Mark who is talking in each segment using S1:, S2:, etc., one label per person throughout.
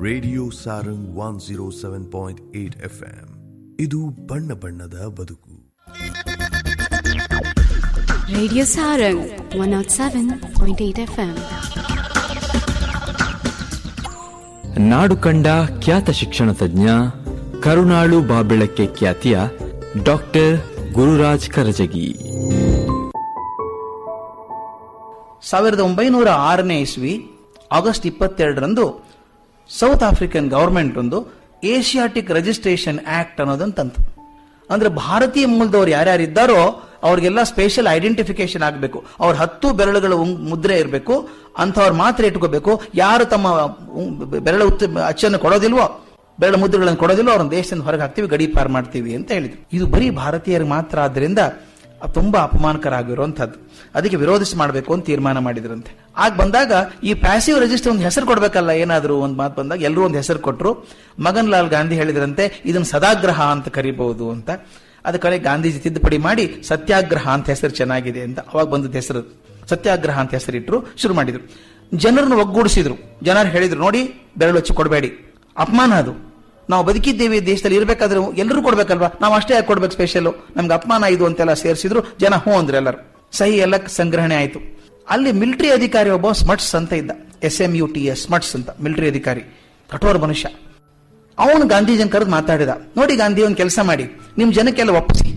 S1: Radio Sarang one zero seven point eight F M ಇದು ಬಣ್ಣ ಬಣ್ಣದ ಬದುಕು
S2: Radio Sarang 107.8 FM.
S3: ನಾಡು ಕಂಡ ಖ್ಯಾತ ಶಿಕ್ಷಣ ತಜ್ಞ ಕರುಣಾಳು ಬಾಬೆಳಕ್ಕೆ ಖ್ಯಾತಿಯ ಡಾಕ್ಟರ್ ಗುರುರಾಜ್ ಕರಜಗಿ
S4: ಸಾವಿರದ ಒಂಬೈನೂರ ಆರನೇ ಇಸ್ವಿ ಆಗಸ್ಟ್ ಇಪ್ಪತ್ತೆರಡರಂದು ಸೌತ್ ಆಫ್ರಿಕನ್ ಗವರ್ಮೆಂಟ್ ಒಂದು ಏಷಿಯಾಟಿಕ್ ರಿಜಿಸ್ಟ್ರೇಷನ್ ಆಕ್ಟ್ ಅನ್ನೋದನ್ನು ತಂತು ಅಂದ್ರೆ ಭಾರತೀಯ ಮೂಲದವ್ರು ಯಾರ್ಯಾರಿದ್ದಾರೋ ಅವ್ರಿಗೆಲ್ಲ ಸ್ಪೆಷಲ್ ಐಡೆಂಟಿಫಿಕೇಶನ್ ಆಗಬೇಕು ಅವ್ರ ಹತ್ತು ಬೆರಳುಗಳ ಉಂ- ಮುದ್ರೆ ಇರಬೇಕು ಅಂಥವ್ರು ಮಾತ್ರ ಇಟ್ಕೋಬೇಕು ಯಾರು ತಮ್ಮ ಉಂ- ಬೆರಳ ಉತ್ತ ಅಚ್ಚನ್ನು ಕೊಡೋದಿಲ್ವೋ ಬೆರಳ ಮುದ್ರೆಗಳನ್ನು ಕೊಡೋದಿಲ್ವೋ ಅವ್ರನ್ನ ದೇಶದಿಂದ ಹೊರಗೆ ಹಾಕ್ತೀವಿ ಗಡಿ ಪಾರ್ ಮಾಡ್ತೀವಿ ಅಂತ ಹೇಳಿದ್ರು ಇದು ಬರೀ ಭಾರತೀಯರಿಗೆ ಮಾತ್ರ ಆದ್ರಿಂದ ಅದು ತುಂಬಾ ಅಪಮಾನಕರ ಆಗಿರುವಂತಹದ್ದು ಅದಕ್ಕೆ ವಿರೋಧಿಸಿ ಮಾಡಬೇಕು ಅಂತ ತೀರ್ಮಾನ ಮಾಡಿದ್ರಂತೆ ಆಗ ಬಂದಾಗ ಈ ಪ್ಯಾಸಿವ್ ರಿಜಿಸ್ಟರ್ ಒಂದು ಹೆಸರು ಕೊಡ್ಬೇಕಲ್ಲ ಏನಾದರೂ ಒಂದು ಮಾತು ಬಂದಾಗ ಎಲ್ಲರೂ ಒಂದು ಹೆಸರು ಕೊಟ್ಟರು ಮಗನ್ ಲಾಲ್ ಗಾಂಧಿ ಹೇಳಿದ್ರಂತೆ ಇದನ್ನು ಸದಾಗ್ರಹ ಅಂತ ಕರಿಬಹುದು ಅಂತ ಅದ ಕಡೆ ಗಾಂಧೀಜಿ ತಿದ್ದುಪಡಿ ಮಾಡಿ ಸತ್ಯಾಗ್ರಹ ಅಂತ ಹೆಸರು ಚೆನ್ನಾಗಿದೆ ಅಂತ ಅವಾಗ ಬಂದದ ಹೆಸರು ಸತ್ಯಾಗ್ರಹ ಅಂತ ಹೆಸರಿಟ್ರು ಶುರು ಮಾಡಿದ್ರು ಜನರನ್ನು ಒಗ್ಗೂಡಿಸಿದ್ರು ಜನರು ಹೇಳಿದ್ರು ನೋಡಿ ಬೆರಳು ಹಚ್ಚಿ ಕೊಡಬೇಡಿ ಅಪಮಾನ ಅದು ನಾವು ಬದುಕಿದ್ದೇವೆ ದೇಶದಲ್ಲಿ ಇರಬೇಕಾದ್ರೆ ಎಲ್ಲರೂ ಕೊಡ್ಬೇಕಲ್ವಾ ನಾವು ಅಷ್ಟೇ ಯಾಕೆ ಕೊಡ್ಬೇಕು ಸ್ಪೆಷಲ್ ನಮ್ಗೆ ಅಪಮಾನ ಇದು ಅಂತೆಲ್ಲ ಸೇರಿಸಿದ್ರು ಜನ ಹ್ಞೂ ಅಂದ್ರೆ ಎಲ್ಲರೂ ಸಹಿ ಎಲ್ಲ ಸಂಗ್ರಹಣೆ ಆಯ್ತು ಅಲ್ಲಿ ಮಿಲಿಟರಿ ಅಧಿಕಾರಿ ಒಬ್ಬ ಸ್ಮಟ್ಸ್ ಅಂತ ಇದ್ದ S M U T S Smuts ಅಂತ ಮಿಲಿಟರಿ ಅಧಿಕಾರಿ ಕಠೋರ ಮನುಷ್ಯ ಅವನು ಗಾಂಧೀಜನ್ ಕರೆದು ಮಾತಾಡಿದ ನೋಡಿ ಗಾಂಧಿ ಒಂದು ಕೆಲಸ ಮಾಡಿ ನಿಮ್ ಜನಕ್ಕೆಲ್ಲ ಒಪ್ಪಿಸಿ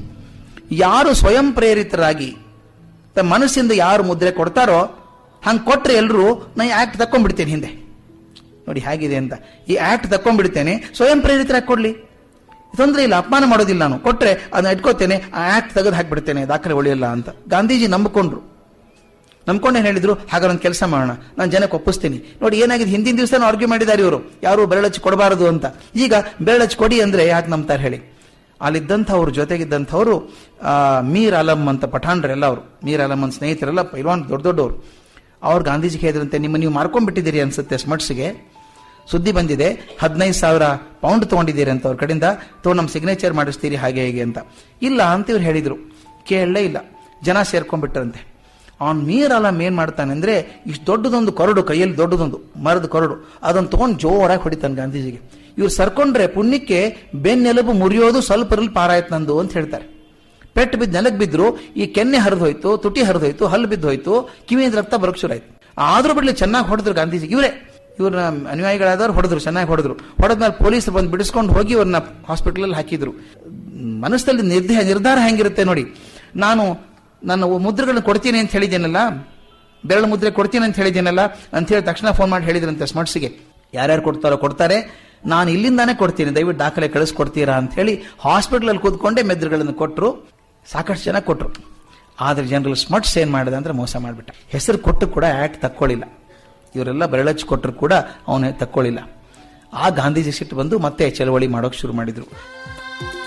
S4: ಯಾರು ಸ್ವಯಂ ಪ್ರೇರಿತರಾಗಿ ತಮ್ಮ ಮನಸ್ಸಿಂದ ಯಾರು ಮುದ್ರೆ ಕೊಡ್ತಾರೋ ಹಂಗೆ ಕೊಟ್ರೆ ಎಲ್ಲರೂ ನಾ ಈ ಆಕ್ಟ್ ತಕೊಂಡ್ಬಿಡ್ತೇನೆ ಹಿಂದೆ ನೋಡಿ ಹೇಗಿದೆ ಅಂತ ಈ ಆಕ್ಟ್ ತಕೊಂಡ್ಬಿಡ್ತೇನೆ ಸ್ವಯಂ ಪ್ರೇರಿತರಾಗಿ ಕೊಡ್ಲಿ ತೊಂದರೆ ಇಲ್ಲ ಅಪಮಾನ ಮಾಡೋದಿಲ್ಲ ನಾನು ಕೊಟ್ರೆ ಅದನ್ನ ಇಟ್ಕೋತೇನೆ ಆ ಆಕ್ಟ್ ತೆಗೆದು ಹಾಕ್ಬಿಡ್ತೇನೆ ದಾಖಲೆ ಉಳಿಯಲ್ಲ ಅಂತ ಗಾಂಧೀಜಿ ನಂಬಿಕೊಂಡ್ರು ನಂಬ್ಕೊಂಡು ಏನ್ ಹೇಳಿದ್ರು ಹಾಗಾದ್ರೆ ಒಂದು ಕೆಲಸ ಮಾಡೋಣ ನಾನು ಜನಕ್ಕೆ ಒಪ್ಪಿಸ್ತೀನಿ ನೋಡಿ ಏನಾಗಿದೆ ಹಿಂದಿನ ದಿವಸ ಆರ್ಗ್ಯೂ ಮಾಡಿದ್ದಾರೆ ಇವರು ಯಾರು ಬೆರಳಚ್ಚಿ ಕೊಡಬಾರದು ಅಂತ ಈಗ ಬೆರಳಚ್ಚಿ ಕೊಡಿ ಅಂದ್ರೆ ಯಾಕೆ ನಂಬ್ತಾರೆ ಹೇಳಿ ಅಲ್ಲಿದ್ದಂಥವ್ರು ಜೊತೆಗಿದ್ದಂಥವ್ರು ಆ, ಮೀರ್ ಅಲಂ ಅಂತ ಪಠಾಣ್ರೆಲ್ಲ ಅವರು ಮೀರ್ ಅಲಂ ಅಂತ ಸ್ನೇಹಿತರೆಲ್ಲ ಪೈಲ್ವಾನ್ ದೊಡ್ಡ ದೊಡ್ಡವರು ಅವ್ರು ಗಾಂಧೀಜಿಗೆ ಹೇಳಿದ್ರಂತೆ ನಿಮ್ಮ ನೀವು ಮಾರ್ಕೊಂಡ್ಬಿಟ್ಟಿದ್ದೀರಿ ಅನ್ಸುತ್ತೆ ಸ್ಮಟ್ಸ್ಗೆ ಸುದ್ದಿ ಬಂದಿದೆ ಹದಿನೈದು ಸಾವಿರ ಪೌಂಡ್ ತಗೊಂಡಿದ್ದೀರಿ ಅಂತ ಅವ್ರ ಕಡೆಯಿಂದ ತಗೊಂಡು ನಮ್ಮ ಸಿಗ್ನೇಚರ್ ಮಾಡಿಸ್ತೀರಿ ಹಾಗೆ ಹೇಗೆ ಅಂತ ಇಲ್ಲ ಅಂತ ಇವ್ರು ಹೇಳಿದ್ರು ಕೇಳಲೇ ಇಲ್ಲ ಜನ ಸೇರ್ಕೊಂಡ್ಬಿಟ್ರಂತೆ ಅವ್ನ್ ಮೀರ್ ಅಲಂ ಏನ್ ಮಾಡ್ತಾನೆ ಅಂದ್ರೆ ಇಷ್ಟು ದೊಡ್ಡದೊಂದು ಕೊರಡು ಕೈಯಲ್ಲಿ ದೊಡ್ಡದೊಂದು ಮರದ ಕೊರಡು ಅದನ್ನ ತಗೊಂಡು ಜೋರಾಗಿ ಹೊಡಿತಾನೆ ಗಾಂಧೀಜಿಗೆ ಇವ್ರು ಸರ್ಕೊಂಡ್ರೆ ಪುಣ್ಯಕ್ಕೆ ಬೆನ್ನೆಲುಬು ಮುರಿಯೋದು ಸ್ವಲ್ಪ ಇರಲಿ ಪಾರಾಯ್ತು ನಂದು ಅಂತ ಹೇಳ್ತಾರೆ ಪೆಟ್ಟು ಬಿದ್ದು ನೆಲಕ್ಕೆ ಬಿದ್ರು ಈ ಕೆನ್ನೆ ಹರಿದು ಹೋಯ್ತು ತುಟಿ ಹರಿದು ಹೋಯ್ತು ಹಲ್ಲು ಬಿದ್ದು ಹೋಯ್ತು ಕಿವಿಯಿಂದ ರಕ್ತ ಬರಕ್ ಶುರು ಆಯ್ತು ಆದ್ರೂ ಬಿಡ್ಲಿ ಚೆನ್ನಾಗಿ ಹೊಡೆದ್ರು ಗಾಂಧೀಜಿ ಇವರೇ ಇವ್ರನ್ನ ಅನುಯಾಯಿಗಳಾದವ್ರು ಹೊಡೆದ್ರು ಚೆನ್ನಾಗಿ ಹೊಡೆದ್ರು ಹೊಡೆದ್ಮೇಲೆ ಪೊಲೀಸ್ ಬಂದು ಬಿಡಿಸ್ಕೊಂಡು ಹೋಗಿ ಇವ್ರನ್ನ ಹಾಸ್ಪಿಟಲ್ ಹಾಕಿದ್ರು ಮನಸ್ಸಲ್ಲಿ ನಿರ್ಧಾರ ನಿರ್ಧಾರ ಹೆಂಗಿರುತ್ತೆ ನೋಡಿ ನಾನು ನನ್ನ ಮುದ್ರೆಗಳನ್ನ ಕೊಡ್ತೀನಿ ಅಂತ ಹೇಳಿದ್ದೇನಲ್ಲ ಬೆರಳು ಮುದ್ರೆ ಕೊಡ್ತೀನಿ ಅಂತ ಹೇಳಿದ್ದೇನಲ್ಲ ಅಂತ ಹೇಳಿ ತಕ್ಷಣ ಫೋನ್ ಮಾಡಿ ಹೇಳಿದ್ರಂತೆ ಸ್ಮಟ್ಸ್ಗೆ ಯಾರ್ಯಾರು ಕೊಡ್ತಾರೋ ಕೊಡ್ತಾರೆ ನಾನು ಇಲ್ಲಿಂದಾನೇ ಕೊಡ್ತೀನಿ ದಯವಿಟ್ಟು ದಾಖಲೆ ಕಳಿಸ್ಕೊಡ್ತೀರಾ ಅಂತ ಹೇಳಿ ಹಾಸ್ಪಿಟಲ್ ಕೂತ್ಕೊಂಡೇ ಮೆದ್ರುಗಳನ್ನು ಕೊಟ್ಟರು ಸಾಕಷ್ಟು ಜನ ಕೊಟ್ಟರು ಆದ್ರೆ ಜನರಲ್ ಸ್ಮಟ್ಸ್ ಏನ್ ಮಾಡಿದ ಅಂದ್ರೆ ಮೋಸ ಮಾಡಿಬಿಟ್ಟ ಹೆಸರು ಕೊಟ್ಟು ಕೂಡ ಆಕ್ಟ್ ತಕ್ಕೊಳ್ಳಿಲ್ಲ ಇವರೆಲ್ಲ ಬೆರಳಚ್ಚಿ ಕೊಟ್ಟರು ಕೂಡ ಅವನ ತಕ್ಕೊಳ್ಳಿಲ್ಲ ಆ ಗಾಂಧೀಜಿ ಸಿಟ್ಟು ಬಂದು ಮತ್ತೆ ಚಳವಳಿ ಮಾಡೋಕೆ ಶುರು ಮಾಡಿದ್ರು